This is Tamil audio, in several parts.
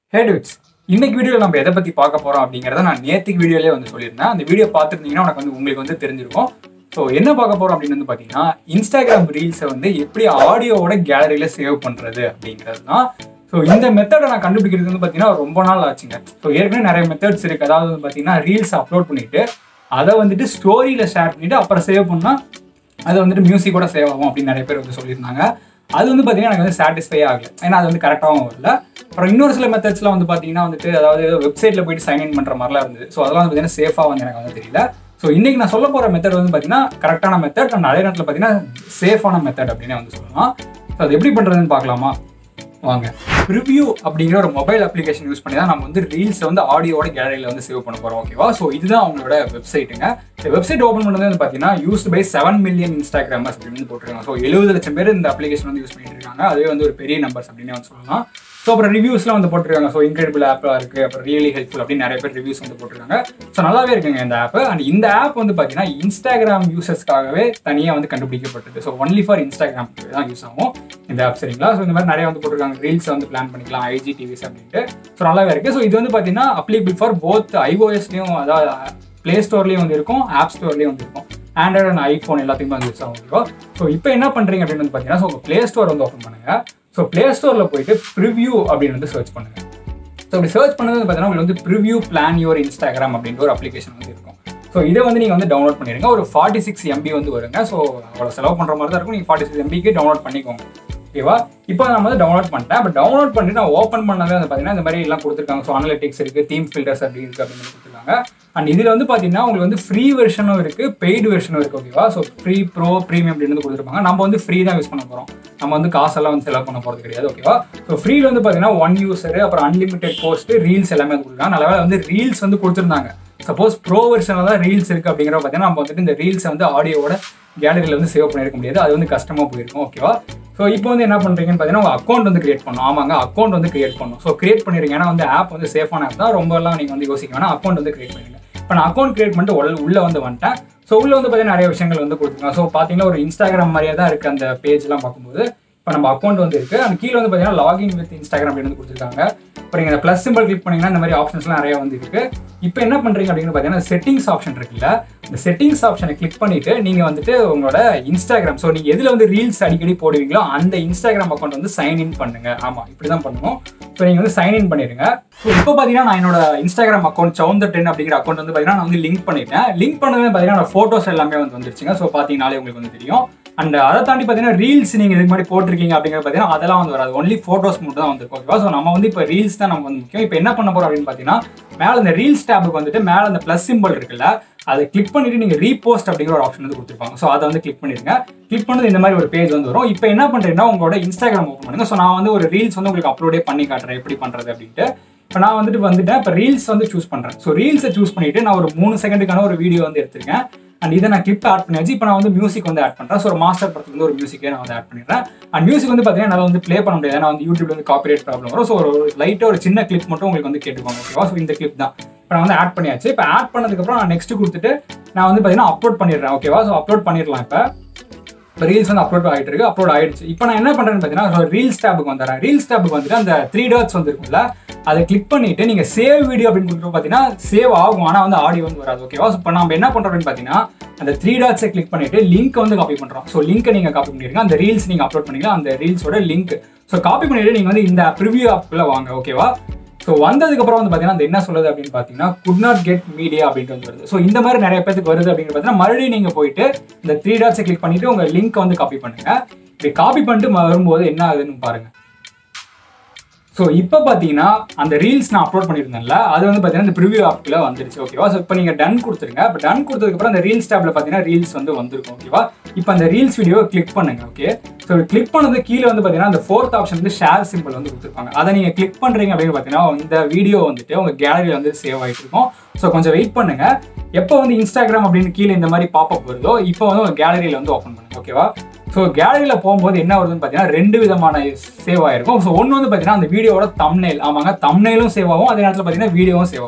ஹே dudes இன்னைக்கு வீடியோவில் நம்ம எதை பற்றி பார்க்க போகிறோம் அப்படிங்கிறத நான் நேற்றுக்கு வீடியோலேயே வந்து சொல்லியிருந்தேன் அந்த வீடியோ பார்த்துருந்தீங்கன்னா உனக்கு வந்து உங்களுக்கு வந்து தெரிஞ்சிருக்கும் ஸோ என்ன பார்க்க போகிறோம் அப்படின்னு வந்து பார்த்தீங்கன்னா இன்ஸ்டாகிராம் ரீல்ஸை வந்து எப்படி ஆடியோவோட கேலரியில் சேவ் பண்ணுறது அப்படிங்கிறது தான் ஸோ இந்த மெத்தடை நான் கண்டுபிடிக்கிறது வந்து பார்த்தீங்கன்னா ரொம்ப நாள் ஆச்சுங்க ஸோ ஏற்கனவே நிறைய மெத்தட்ஸ் இருக்குது அதாவது வந்து பார்த்தீங்கன்னா ரீல்ஸ் அப்லோட் பண்ணிவிட்டு அதை வந்துட்டு ஸ்டோரியில் ஷேர் பண்ணிவிட்டு அப்புறம் சேவ் பண்ணால் அது வந்துட்டு மியூசிக்கோட சேவ் ஆகும் அப்படின்னு நிறைய பேர் வந்து சொல்லியிருந்தாங்க அது வந்து பார்த்தீங்கன்னா எனக்கு வந்து சாட்டிஸ்ஃபை ஆகல ஏன்னா அது வந்து கரெக்டாகவும் வரல அப்புறம் இன்னொரு சில மெத்தட்ஸ்லாம் வந்து பார்த்தீங்கன்னா வந்துட்டு அதாவது வெப்சைட்டில் போயிட்டு சைன் இன் பண்ணுற மாதிரிலாம் இருந்தது ஸோ அதெல்லாம் வந்து பார்த்தீங்கன்னா சேஃபாக வந்து எனக்கு வந்து தெரியல ஸோ இன்னைக்கு நான் சொல்ல போகிற மெத்தட் வந்து பார்த்தீங்கன்னா கரெக்டான மெத்தட் அண்ட் அதே நேரத்தில் பார்த்தீங்கன்னா சேஃபான மெத்தட் அப்படின்னு வந்து சொல்லலாம் ஸோ அது எப்படி பண்ணுறதுன்னு பார்க்கலாமா வாங்க ரிவ்யூ அப்படிங்கிற ஒரு மொபைல் அப்ளிகேஷன் யூஸ் பண்ணி தான் நம்ம வந்து ரீல்ஸை வந்து ஆடியோட கேலரியில் வந்து சேவ் பண்ண போகிறோம் ஓகேவா ஸோ இதுதான் அவங்களோட வெப்சைட்டுங்க இந்த வெப்சைட் ஓப்பன் பண்ணது வந்து பார்த்தீங்கன்னா use by seven million Instagrammers அப்படின்னு போட்டிருக்காங்க ஸோ எழுபது லட்சம் பேர் இந்த அப்ளிகேஷன் வந்து யூஸ் பண்ணிட்டு இருக்காங்க அதுவே வந்து ஒரு பெரிய நம்பர்ஸ் அப்படின்னு வந்து சொல்லலாம் ஸோ அப்புறம் ரிவ்யூஸ்லாம் வந்து போட்டிருக்காங்க ஸோ இன்க்ரெடிபிள் ஆப்பாக இருக்குது அப்புறம் ரியலி ஹெல்ப்ஃபுல் அப்படின்னு நிறைய பேர் ரிவ்யூஸ் வந்து போட்டிருக்காங்க ஸோ நல்லாவே இருக்குங்க இந்த ஆப் அண்ட் இந்த ஆப் வந்து பார்த்தீங்கன்னா இன்ஸ்டாகிராம் யூசர்ஸ்க்காகவே தனியாக வந்து கண்டுபிடிக்கப்பட்டது ஸோ ஒன்லி ஃபார் இன்ஸ்டாகிராம் தான் யூஸ் ஆகும் இந்த ஆப் சரிங்களா ஸோ இந்த மாதிரி நிறைய வந்து போட்டிருக்காங்க ரீல்ஸை வந்து பிளான் பண்ணிக்கலாம் ஐஜி டிவிஸ் அப்படின்ட்டு ஸோ நல்லாவே இருக்குது ஸோ இது வந்து பார்த்தீங்கன்னா அப்ளிகபிள் ஃபார் போத் ஐஓஎஸ்லையும் அதாவது ப்ளே ஸ்டோர்லேயும் வந்து இருக்கும் ஆப் ஸ்டோர்லேயும் வந்து இருக்கும் ஆண்ட்ராய்டு அண்ட் ஐஃபோன் எல்லாத்தையுமே வந்து யூஸ் ஆகும் ஓகேவா ஸோ இப்போ என்ன பண்ணுறீங்க அப்படின்னு வந்து பார்த்தீங்கன்னா ஸோ உங்கள் ப்ளே ஸ்டோர் வந்து ஓப்பன் பண்ணுங்கள் ஸோ ப்ளே ஸ்டோரில் போயிட்டு ப்ரிவ்யூ அப்படின்னு வந்து சர்ச் பண்ணுங்கள் ஸோ அப்படி சர்ச் பண்ணது வந்து பார்த்தீங்கன்னா உங்களுக்கு வந்து ப்ரிவ்யூ பிளான் யுவர் இன்ஸ்டாகிராம் அப்படின்ற ஒரு அப்ளிகேஷன் வந்து இருக்கும் ஸோ இதை வந்து நீங்கள் வந்து டவுன்லோட் பண்ணிடுங்க ஒரு ஃபார்ட்டி சிக்ஸ் எம்பி வந்து வருங்க ஸோ அவ்வளோ செலவு பண்ணுற மாதிரி தான் இருக்கும் நீங்கள் ஃபார்ட்டி சிக்ஸ் எம்பிக்கு டவுன்லோட் பண்ணிக்கோங்க ஓகேவா இப்போ நான் வந்து டவுன்லோட் பண்ணிட்டேன் பட் டவுன்லோட் பண்ணிட்டு நான் ஓப்பன் பண்ணவே வந்து பார்த்தீங்கன்னா இந்த மாதிரி எல்லாம் கொடுத்துருக்காங்க ஸோ அனலிட்டிக்ஸ் இருக்குது தீம் ஃபில்டர்ஸ் அப்படி இருக்குது அப்படின்னு சொல்லி கொடுத்துருக்காங்க அண்ட் இதில் வந்து பார்த்தீங்கன்னா உங்களுக்கு வந்து ஃப்ரீ வெர்ஷனும் இருக்குது பெய்டு வெர்ஷனும் இருக்குது ஓகேவா ஸோ ஃப்ரீ ப்ரோ ப்ரீமியம் அப்படின்னு வந்து கொடுத்துருப்பாங்க நம்ம வந்து ஃப்ரீ தான் யூஸ் பண்ண போகிறோம் நம்ம வந்து காசெல்லாம் வந்து செலவு பண்ண போகிறது கிடையாது ஓகேவா ஸோ ஃப்ரீல வந்து பார்த்தீங்கன்னா ஒன் யூசர் அப்புறம் அன்லிமிட்டெட் போஸ்ட் ரீல்ஸ் எல்லாமே வந்து கொடுத்துருக்காங்க நல்ல வந்து ரீல்ஸ் வந்து கொடுத்துருந்தாங்க சப்போஸ் ப்ரோ வெர்ஷனில் தான் ரீல்ஸ் இருக்குது அப்படிங்கிற பார்த்தீங்கன்னா நம்ம வந்துட்டு இந்த ரீல்ஸை வந்து ஆடியோவோட கேலரியில் வந்து சேவ் பண்ணியிருக்க முடியாது அது வந்து கஷ்டமாக போயிருக்கும் ஓகேவா ஸோ இப்போ வந்து என்ன பண்ணுறீங்கன்னு பார்த்தீங்கன்னா உங்கள் அக்கௌண்ட் வந்து கிரியேட் பண்ணணும் ஆமாங்க அக்கௌண்ட் வந்து கிரியேட் பண்ணணும் ஸோ கிரியேட் பண்ணிருங்க ஏன்னா வந்து ஆப் வந்து சேஃபான ஆப் தான் ரொம்பலாம் நீங்கள் வந்து யோசிக்க வேணாம் அக்கௌண்ட் வந்து கிரியேட் பண்ணிருங்க இப்போ நான் அக்கௌண்ட் கிரியேட் பண்ணிட்டு உள்ள உள்ளே வந்து வந்துட்டேன் ஸோ உள்ளே வந்து பார்த்தீங்கன்னா நிறைய விஷயங்கள் வந்து கொடுத்துருக்காங்க ஸோ பார்த்தீங்கன்னா ஒரு இன்ஸ்டாகிராம் மாதிரியே தான் இருக்குது அந்த பேஜ்லாம் பார்க்கும்போது இப்போ நம்ம அக்கௌண்ட் வந்து இருக்குது அந்த கீழே வந்து பார்த்தீங்கன்னா லாகின் வித் இன்ஸ்டாகிராம் அப்படின்னு வந்து கொடுத்துருக்காங்க அப்புறம் நீங்கள் ப்ளஸ் சிம்பிள் கிளிக் பண்ணீங்கன்னா இந்த மாதிரி ஆப்ஷன்ஸ்லாம் நிறைய வந்து இருக்கு இப்போ என்ன பண்ணுறீங்க அப்படின்னு பார்த்தீங்கன்னா செட்டிங்ஸ் ஆப்ஷன் இருக்குல்ல இந்த செட்டிங்ஸ் ஆப்ஷனை கிளிக் பண்ணிட்டு நீங்கள் வந்துட்டு உங்களோட இன்ஸ்டாகிராம் ஸோ நீங்கள் எதில் வந்து ரீல்ஸ் அடிக்கடி போடுவீங்களோ அந்த இன்ஸ்டாகிராம் அக்கௌண்ட் வந்து சைன் இன் பண்ணுங்க ஆமாம் இப்படி தான் பண்ணணும் ஸோ நீங்கள் வந்து சைன் இன் பண்ணிடுங்க ஸோ இப்போ பார்த்தீங்கன்னா நான் என்னோட இன்ஸ்டாகிராம் அக்கௌண்ட் சவுந்தர் டென் அப்படிங்கிற அக்கௌண்ட் வந்து பார்த்தீங்கன்னா நான் வந்து லிங்க் பண்ணிட்டேன் லிங்க் பண்ணவே பார்த்தீங்கன்னா ஃபோட்டோஸ் எல்லாமே வந்து வந்துருச்சுங்க ஸோ பார்த்தீங்கனாலே உங்களுக்கு வந்து தெரியும் அண்ட் அதை தாண்டி பார்த்தீங்கன்னா ரீல்ஸ் நீங்கள் இதுக்கு முன்னாடி போட்டிருக்கீங்க அப்படிங்கிற பார்த்தீங்கன்னா அதெல்லாம் வந்து வராது ஒன்லி ஃபோட்டோஸ் மட்டும் தான் வந்துருக்கும் ஓகேவா ஸோ நம்ம வந்து இப்போ ரீல்ஸ் தான் நம்ம வந்து முக்கியம் இப்போ என்ன பண்ண போகிறோம் அப்படின்னு பார்த்தீங்கன்னா மேலே இந்த ரீல்ஸ் டேபுக்கு வந்துட்டு மேலே அந்த ப்ளஸ் சிம்பிள் இருக்குல்ல அதை கிளிக் பண்ணிட்டு நீங்கள் ரீபோஸ்ட் அப்படிங்கிற ஒரு ஆப்ஷன் வந்து கொடுத்துருப்பாங்க ஸோ அதை வந்து கிளிக் பண்ணிருங்க கிளிக் பண்ணது இந்த மாதிரி ஒரு பேஜ் வந்து வரும் இப்போ என்ன பண்ணுறீங்கன்னா உங்களோட இன்ஸ்டாகிராம் ஓப்பன் பண்ணுங்க ஸோ நான் வந்து ஒரு ரீல்ஸ் வந்து உங்களுக்கு அப்லோடே பண்ணி காட்டுறேன் எப்படி பண்ணுறது அப்படின்ட்டு இப்போ நான் வந்துட்டு வந்துட்டேன் இப்போ ரீல்ஸ் வந்து சூஸ் பண்ணுறேன் ஸோ ரீல்ஸை சூஸ் பண்ணிட்டு நான் ஒரு மூணு செகண்டுக்கான ஒரு வீடியோ வந்து எடுத்திருக்கேன் அண்ட் இதை நான் கிளிப் ஆட் பண்ணியாச்சு இப்போ நான் வந்து மியூசிக் வந்து ஆட் பண்ணுறேன் ஸோ ஒரு மாஸ்டர் படத்துல வந்து ஒரு மியூசிக்கே நான் வந்து ஆட் பண்ணிடுறேன் அண்ட் மியூசிக் வந்து பார்த்தீங்கன்னா என்னால் வந்து ப்ளே பண்ண முடியாது ஏன்னா வந்து யூடியூப்ல வந்து காப்பிரைட் ப்ராப்ளம் வரும் ஸோ ஒரு லைட்டாக ஒரு சின்ன கிளிப் மட்டும் உங்களுக்கு வந்து கேட்டுக்கோங்க ஓகேவா ஸோ இந்த கிளிப் தான் இப்போ நான் வந்து ஆட் பண்ணியாச்சு இப்போ ஆட் பண்ணதுக்கப்புறம் நான் நெக்ஸ்ட் கொடுத்துட்டு நான் வந்து பார்த்தீங்கன்னா அப்லோட் பண்ணிடுறேன் ஓகேவா ஸோ அப்லோட் பண்ணிடலாம் இப்போ இப்போ ரீல்ஸ் வந்து அப்லோட் ஆகிட்டு இருக்கு அப்லோட் ஆயிடுச்சு இப்போ நான் என்ன பண்ணுறேன்னு பார்த்தீங்கன்னா ரீல்ஸ் டேபுக்கு வந்துடுறேன் ரீல்ஸ் டேபுக்கு வந்துட்டு அந்த த்ரீ டாட்ஸ் வந்து இருக்குல்ல அதை கிளிக் பண்ணிட்டு நீங்க சேவ் வீடியோ அப்படின்னு கொடுத்து பார்த்தீங்கன்னா சேவ் ஆகும் ஆனால் வந்து ஆடியோ வந்து வராது ஓகேவா இப்போ நம்ம என்ன பண்ணுறோம் அப்படின்னு பார்த்தீங்கன்னா அந்த த்ரீ டாட்ஸை கிளிக் பண்ணிட்டு லிங்க் வந்து காப்பி பண்ணுறோம் ஸோ லிங்க்கை நீங்கள் காப்பி பண்ணிருங்க அந்த ரீல்ஸ் நீங்கள் அப்லோட் பண்ணிக்கலாம் அந்த ரீல்ஸோட லிங்க் ஸோ காப்பி பண்ணிட்டு நீங்கள் வந்து இந்த ப்ரிவியூ ஆப்குள்ளே வாங்க ஓகேவா ஸோ வந்ததுக்கப்புறம் வந்து பார்த்தீங்கன்னா அந்த என்ன சொல்லுது அப்படின்னு பார்த்தீங்கன்னா குட் நாட் கெட் மீடியா அப்படின்ட்டு வந்து வருது ஸோ இந்த மாதிரி நிறைய பேருக்கு வருது அப்படின்னு பார்த்தீங்கன்னா மறுபடியும் நீங்கள் போயிட்டு இந்த த்ரீ டாட்ஸை கிளிக் பண்ணிட்டு உங்கள் லிங்க் வந்து காப்பி பண்ணுங்க இப்படி காப்பி பண்ணிட்டு வரும்போது என்ன ஆகுதுன்னு பாருங்க ஸோ இப்போ பார்த்தீங்கன்னா அந்த ரீல்ஸ் நான் அப்லோட் பண்ணியிருந்தேன்ல அது வந்து பார்த்தீங்கன்னா இந்த ப்ரிவியூ ஆப்ல வந்துருச்சு ஓகேவா ஸோ இப்போ நீங்கள் டன் கொடுத்துருங்க இப்போ டன் கொடுத்ததுக்கப்புறம் அந்த ரீல்ஸ் டேப்ல பார்த்தீங்கன்னா ரீல்ஸ் வந்து வந்திருக்கும் ஓகேவா இப்போ அந்த ரீல்ஸ் வீடியோ கிளிக் பண்ணுங்க ஓகே ஸோ கிளிக் பண்ணது கீழே வந்து பார்த்தீங்கன்னா அந்த ஃபோர்த் ஆப்ஷன் வந்து ஷேர் சிம்பிள் வந்து கொடுத்துருப்பாங்க அதை நீங்கள் கிளிக் பண்ணுறீங்க அப்படின்னு பார்த்தீங்கன்னா இந்த வீடியோ வந்துட்டு உங்கள் கேலரியில் வந்து சேவ் ஆகிட்டு இருக்கும் ஸோ கொஞ்சம் வெயிட் பண்ணுங்க எப்போ வந்து இன்ஸ்டாகிராம் அப்படின்னு கீழே இந்த மாதிரி பாப்பப் வருதோ இப்போ வந்து உங்கள் கேலரியில் வந்து ஓப்பன் பண்ணுங்க ஓகேவா ஸோ கேலரியில் போகும்போது என்ன வருதுன்னு பார்த்தீங்கன்னா ரெண்டு விதமான சேவ் ஆயிருக்கும் ஸோ ஒன்று வந்து பார்த்தீங்கன்னா அந்த வீடியோவோட தம்னேல் ஆமாங்க தம்னேலும் சேவ் ஆகும் அதே நேரத்தில் பார்த்தீங்கன்னா வீடியோவும் சேவ் ஆகும் ஸோ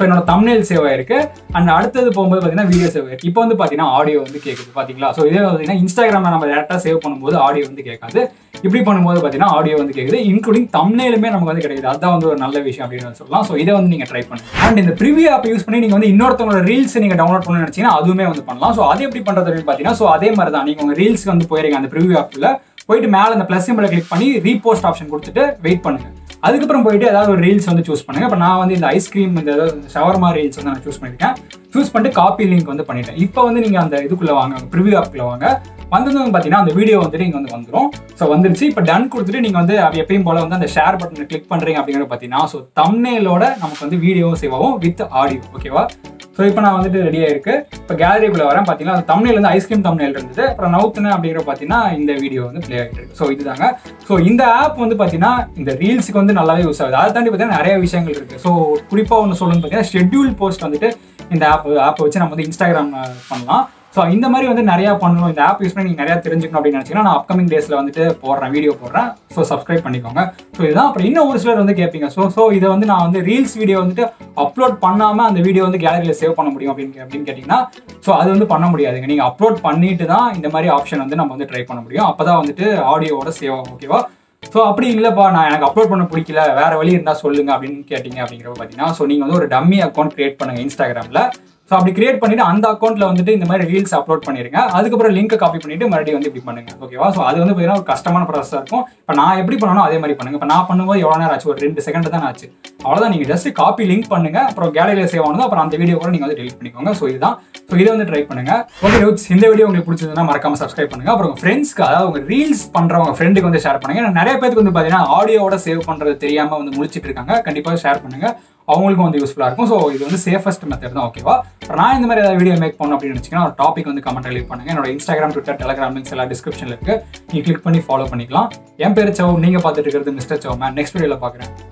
என்னோட தம்னேல் சேவ் ஆயிருக்கு அண்ட் அடுத்தது போகும்போது பார்த்தீங்கன்னா வீடியோ சேவ் ஆயிருக்கு இப்போ வந்து பார்த்தீங்கன்னா ஆடியோ வந்து கேட்குது பார்த்தீங்களா ஸோ இதே பார்த்தீங்கன்னா இன்ஸ்டாகிராமில் நம்ம டேரெக்டாக சேவ் பண்ணும்போது ஆடியோ வந்து கேட்காது இப்படி பண்ணும்போது பார்த்தீங்கன்னா ஆடியோ வந்து கேட்குது இன்க்ளூடிங் தம்னேலுமே நமக்கு வந்து கிடைக்குது அதுதான் வந்து ஒரு நல்ல விஷயம் அப்படின்னு சொல்லலாம் ஸோ இதை வந்து நீங்கள் ட்ரை பண்ணுங்க அண்ட் இந்த ப்ரிவியூ ஆப் யூஸ் பண்ணி நீங்கள் வந்து இன்னொருத்தவங்களோட ரீல்ஸ் நீங்கள் டவுன்லோட் பண்ணணும்னு நினச்சிங்கன்னா அதுவுமே வந்து பண்ணலாம் ஸோ அது எப்படி பண்ணுறது அப்படின்னு பார்த்தீங்கன்னா ஸோ அதே மாதிரி தான் நீங்கள் உங்கள் ரீல்ஸ்க்கு வந்து போயிருங்க அந்த ப்ரிவியூ ஆப்பில் போயிட்டு மேலே அந்த ப்ளஸ் சிம்பிளை கிளிக் பண்ணி ரீபோஸ்ட் ஆப்ஷன் கொடுத்துட்டு வெயிட் பண்ணுங்க அதுக்கப்புறம் போயிட்டு ஏதாவது ஒரு ரீல்ஸ் வந்து சூஸ் பண்ணுங்க இப்போ நான் வந்து இந்த ஐஸ்கிரீம் இந்த ஷவர்மா ரீல்ஸ் வந்து நான் சூஸ் பண்ணியிருக்கேன் சூஸ் பண்ணிட்டு காப்பி லிங்க் வந்து பண்ணிட்டேன் இப்போ வந்து நீங்கள் அந்த இதுக்குள்ளே வாங்க ப்ரிவியூ ஆப்குள்ளே வாங்க வந்தது வந்து பார்த்தீங்கன்னா அந்த வீடியோ வந்துட்டு இங்கே வந்து வந்துடும் ஸோ வந்துருச்சு இப்போ டன் கொடுத்துட்டு நீங்கள் வந்து அது எப்பயும் போல வந்து அந்த ஷேர் பட்டனை கிளிக் பண்ணுறீங்க அப்படிங்கிறத பார்த்தீங்கன்னா ஸோ தம்னேலோட நமக்கு வந்து வீடியோவும் சேவ் ஆகும் வித் ஆடியோ ஓகேவா ஸோ இப்போ நான் வந்துட்டு ரெடியாக இருக்கு இப்போ கேலரிக்குள்ளே வரேன் பார்த்தீங்கன்னா அந்த தமிழில் வந்து ஐஸ்கிரீம் தமிழ் இருந்தது அப்புறம் நவுத்துனேன் அப்படிங்கிற பார்த்தீங்கன்னா இந்த வீடியோ வந்து ப்ளே ஆகிட்டு இருக்கு ஸோ இதுதாங்க ஸோ இந்த ஆப் வந்து பார்த்தீங்கன்னா இந்த ரீல்ஸுக்கு வந்து நல்லாவே யூஸ் ஆகுது அதை தாண்டி பார்த்தீங்கன்னா நிறைய விஷயங்கள் இருக்கு ஸோ குறிப்பாக ஒன்று சொல்லணும்னு பார்த்தீங்கன்னா ஷெட்யூல் போஸ்ட் வந்துட்டு இந்த ஆப் ஆப்பை வச்சு நம்ம வந்து இன்ஸ்டாகிராம் பண்ணலாம் ஸோ இந்த மாதிரி வந்து நிறையா பண்ணணும் இந்த ஆப் யூஸ் பண்ணி நீங்கள் நிறையா தெரிஞ்சுக்கணும் அப்படின்னு நினச்சிங்கன்னா நான் அப்கமிங் டேஸில் வந்துட்டு போடுறேன் வீடியோ போடுறேன் ஸோ சப்ஸ்கிரைப் பண்ணிக்கோங்க ஸோ இதுதான் அப்புறம் இன்னும் ஒரு சிலர் வந்து கேட்பீங்க ஸோ ஸோ இதை வந்து நான் வந்து ரீல்ஸ் வீடியோ வந்துட்டு அப்லோட் பண்ணாமல் அந்த வீடியோ வந்து கேலரியில் சேவ் பண்ண முடியும் அப்படின்னு அப்படின்னு கேட்டிங்கன்னா ஸோ அது வந்து பண்ண முடியாதுங்க நீங்கள் அப்லோட் பண்ணிட்டு தான் இந்த மாதிரி ஆப்ஷன் வந்து நம்ம வந்து ட்ரை பண்ண முடியும் அப்போ தான் வந்துட்டு ஆடியோவோட சேவ் ஆகும் ஓகேவா ஸோ அப்படி இல்லைப்பா நான் எனக்கு அப்லோட் பண்ண பிடிக்கல வேற வழி இருந்தால் சொல்லுங்க அப்படின்னு கேட்டிங்க அப்படிங்கிறப்ப பார்த்தீங்கன்னா ஸோ நீங்கள் வந்து ஒரு டம்மி அக்கௌண்ட் கிரியேட் பண்ணுங்க இன்ஸ்டாகிராமில் ஸோ அப்படி கிரியேட் பண்ணிட்டு அந்த அக்கௌண்ட்ல வந்துட்டு இந்த மாதிரி ரீல்ஸ் அப்லோட் பண்ணிருங்க அதுக்கப்புறம் லிங்க் காப்பி பண்ணிட்டு மறுபடியும் வந்து இப்படி பண்ணுங்க ஓகேவா ஸோ அது வந்து பார்த்தீங்கன்னா ஒரு கஷ்டமான ப்ராசஸாக இருக்கும் இப்போ நான் எப்படி பண்ணணும் அதே மாதிரி பண்ணுங்க இப்போ நான் பண்ணும்போது எவ்வளோ நேரம் ஆச்சு ஒரு ரெண்டு செகண்ட் தான் ஆச்சு அவ்வளோதான் நீங்கள் ஜஸ்ட் காப்பி லிங்க் பண்ணுங்க அப்புறம் கேலரியில் சேவ் ஆனது அப்புறம் அந்த வீடியோ கூட நீங்கள் வந்து டெலிட் பண்ணிக்கோங்க ஸோ இதுதான் ஸோ இதை வந்து ட்ரை பண்ணுங்க ஓகே டூட்ஸ் இந்த வீடியோ உங்களுக்கு பிடிச்சதுன்னா மறக்காம சப்ஸ்கிரைப் பண்ணுங்க அப்புறம் உங்க ஃப்ரெண்ட்ஸ்க்கு அதாவது உங்க ரீல்ஸ் பண்றவங்க ஃப்ரெண்டுக்கு வந்து ஷேர் பண்ணுங்க ஏன்னா நிறைய பேருக்கு வந்து பார்த்தீங்கன்னா ஆடியோட சேவ் பண்றது தெரியாம வந்து முடிச்சிட்டு இருக்காங்க கண்டிப்பாக ஷேர் பண்ணுங்க அவங்களுக்கும் வந்து யூஸ்ஃபுல்லாக இருக்கும் ஸோ இது வந்து சேஃபஸ்ட் மெத்தட் தான் ஓகேவா அப்புறம் நான் இந்த மாதிரி ஏதாவது வீடியோ மேக் பண்ணணும் அப்படின்னு நினச்சிங்கன்னா ஒரு டாபிக் வந்து கமெண்ட் லீவ் பண்ணுங்க என்னோட இன்ஸ்டாகிராம் ட்விட்டர் டெலிகிராம் லிங்க்ஸ் எல்லாம் டிஸ்கிரிப்ஷனில் இருக்கு நீங்க கிளிக் பண்ணி ஃபாலோ பண்ணிக்கலாம் என் பேர் சவ் நீங்க பார்த்துட்டு இருக்கிறது மிஸ்டர் சவ் மேன் நெக்ஸ்ட் வீடியோவில் பார்க்குறேன்